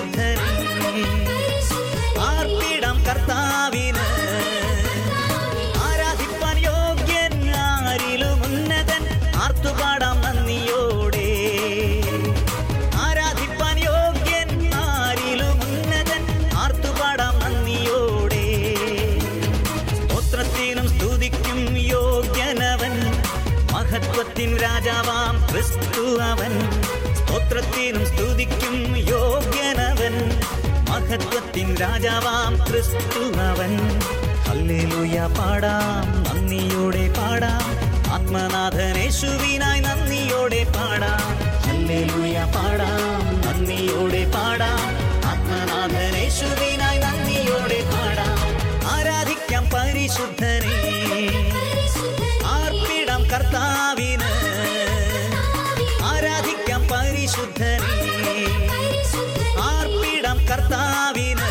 പരിശുദ്ധനെ ആർപ്പിടാം കർത്താവിന് ആരാധിപ്പാൻ യോഗ്യൻ ആരിലും ഉന്നതൻ ആർത്തുപാടാം നന്ദിയോടെ ആരാധിപ്പാൻ യോഗ്യൻ ആരിലും ഉന്നതൻ ആർത്തുപാടാം നന്ദിയോടെ സ്തോത്രത്തിനും സ്തുതിക്കും യോഗ്യനവൻ മഹത്വത്തിൻ രാജാവാം ക്രിസ്തു അവൻ സ്തോത്രത്തിനും സ്തുതിക്കും യോഗ്യനവൻ മഹത്വത്തിൻ രാജാവാം ക്രിസ്തു അവൻ ഹല്ലേലൂയ പാടാം നന്ദിയോടെ പാടാം ആത്മനാഥനേശുവിനായി നന്ദിയോടെ പാടാം ഹല്ലേലൂയ പാടാം നന്ദിയോടെ പാടാം ആത്മനാഥനേശുവിനായി നന്ദിയോടെ പാടാം ആരാധിക്കാം പരിശുദ്ധനെ ആർപ്പിടാം കർത്താവിന് ആരാധിക്കാം പരിശുദ്ധനെ ആർപ്പിടാം കർത്താവിന്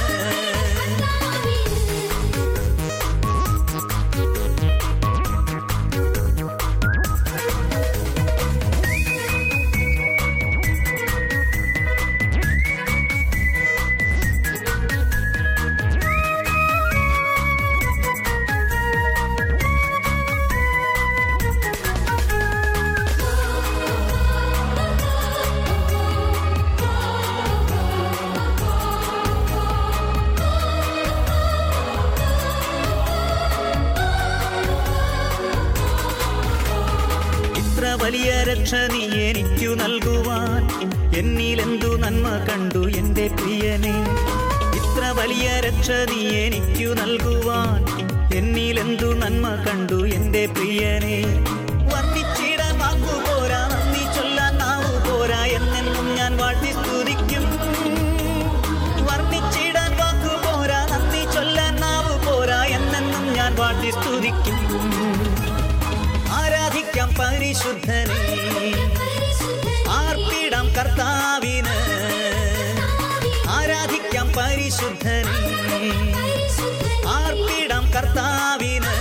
ഇത്ര വലിയ രക്ഷ നീ എനിക്കു നൽകുവാൻ എന്നിലെന്തു നന്മ കണ്ടു എന്റെ പ്രിയനെ ഇത്ര വലിയ രക്ഷ നീ എനിക്കു നൽകുവാൻ എന്നിലെന്തു നന്മ കണ്ടു എന്റെ പ്രിയനെ വർണ്ണിച്ചിടാൻ വാക്കു പോരാ നന്ദി ചൊല്ലാൻ നാവു പോരാ എന്നെന്നും ഞാൻ വാഴ്ത്തി സ്തുതിക്കും വർണ്ണിച്ചിടാൻ വാക്കു പോരാ നന്ദി ചൊല്ലാൻ നാവു പോരാ എന്നെന്നും ഞാൻ വാഴ്ത്തി സ്തുതിക്കും ആരാധിക്കാം പരിശുദ്ധനെ ആർപ്പിടാം കർത്താവിന് ആരാധിക്കാം പരിശുദ്ധനെ ആർപ്പിടാം കർത്താവിന്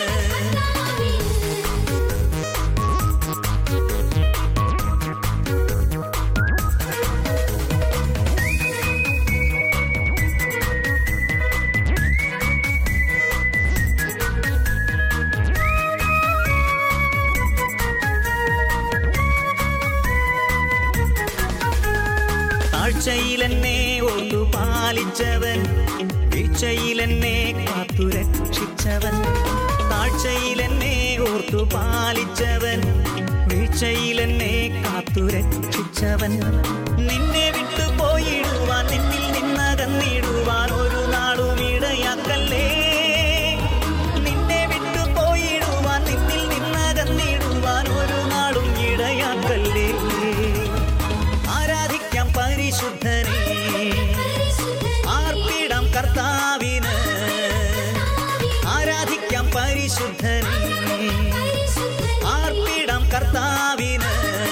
താഴ്ചയിലെന്നെ ഓർത്തു പാലിച്ചവൻ വീഴ്ചയിലെന്നെ കാത്തു രക്ഷിച്ചവൻ താഴ്ചയിലെന്നെ ഓർത്തു പാലിച്ചവൻ വീഴ്ചയിലെന്നെ കാത്തു രക്ഷിച്ചവൻ നിന്നെ വിട്ടു പോയിടുവാൻ നിന്നിൽ നിന്നകന്നിടുവാൻ ഒരു നാളും ഇടയാക്കല്ലേ നിന്നെ വിട്ടു പോയിടുവാൻ നിന്നിൽ നിന്നകന്നിടുവാൻ ഒരു നാളും ഇടയാക്കല്ലേ ആരാധിക്കാം പരിശുദ്ധനെ ആർപ്പിടാം കർത്താവിന് ആരാധിക്കാം പരിശുദ്ധനെ ആർപ്പിടാം കർത്താവിന്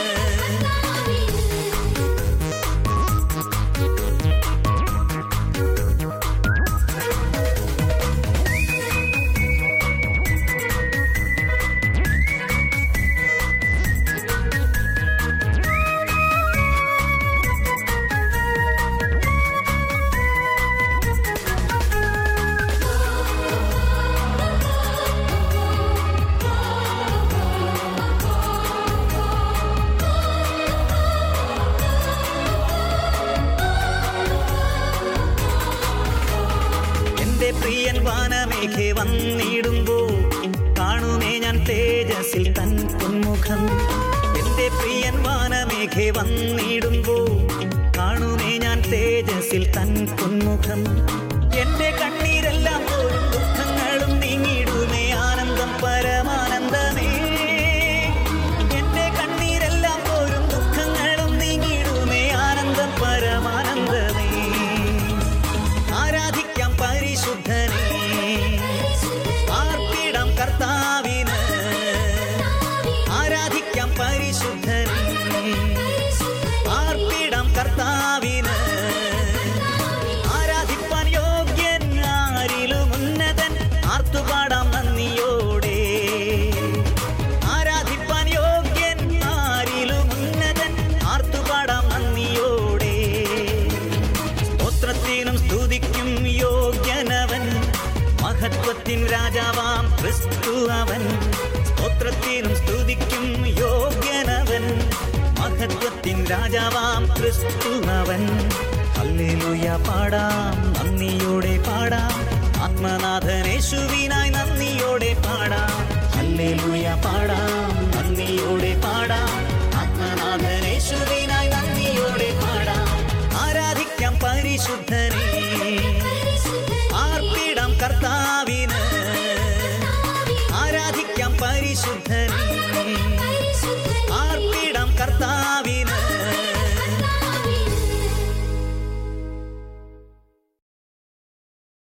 എന്റെ പ്രിയൻ വാനമേഘെ വന്നിടുമ്പോ കാണുമേ ഞാൻ തേജസ്സിൽ തൻ പൊന്മുഖം എന്റെ പ്രിയൻ വാനമേഘെ വന്നിടുമ്പോ കാണുമേ ഞാൻ തേജസ്സിൽ തൻ പൊന്മുഖം എന്റെ കണ്ണീരെല്ലാം പോലും ദുഃഖങ്ങളും നീങ്ങിടുമേ ആനന്ദം പരമാനന്ദമേ എന്റെ കണ്ണീരെല്ലാം പോലും ദുഃഖങ്ങളും നീങ്ങിടുമേ ആനന്ദം പരമാനന്ദമേ ആരാധിക്കാം പരിശുദ്ധനെ ആർപ്പിടാം കർത്താവിന് ആരാധിക്കാം പരിശുദ്ധനെ ആർപ്പിടാം കർത്താവിന് ആരാധിപ്പാൻ യോ രാജാവാം ക്രിസ്തു അവൻ ഹല്ലേലൂയ പാടാം നന്ദിയോടെ പാടാം ആത്മനാഥനേശുവിനായി നന്ദിയോടെ പാടാം ഹല്ലേലൂയ പാടാം നന്ദിയോടെ പാടാം ആത്മനാഥനേശുവിനായി നന്ദിയോടെ പാടാം ആരാധിക്കാം പരിശുദ്ധനെ ആർപ്പിടാം കർത്താവിന് ആരാധിക്കാം പരിശുദ്ധനെ ആർപ്പിടാം കർത്താവിന്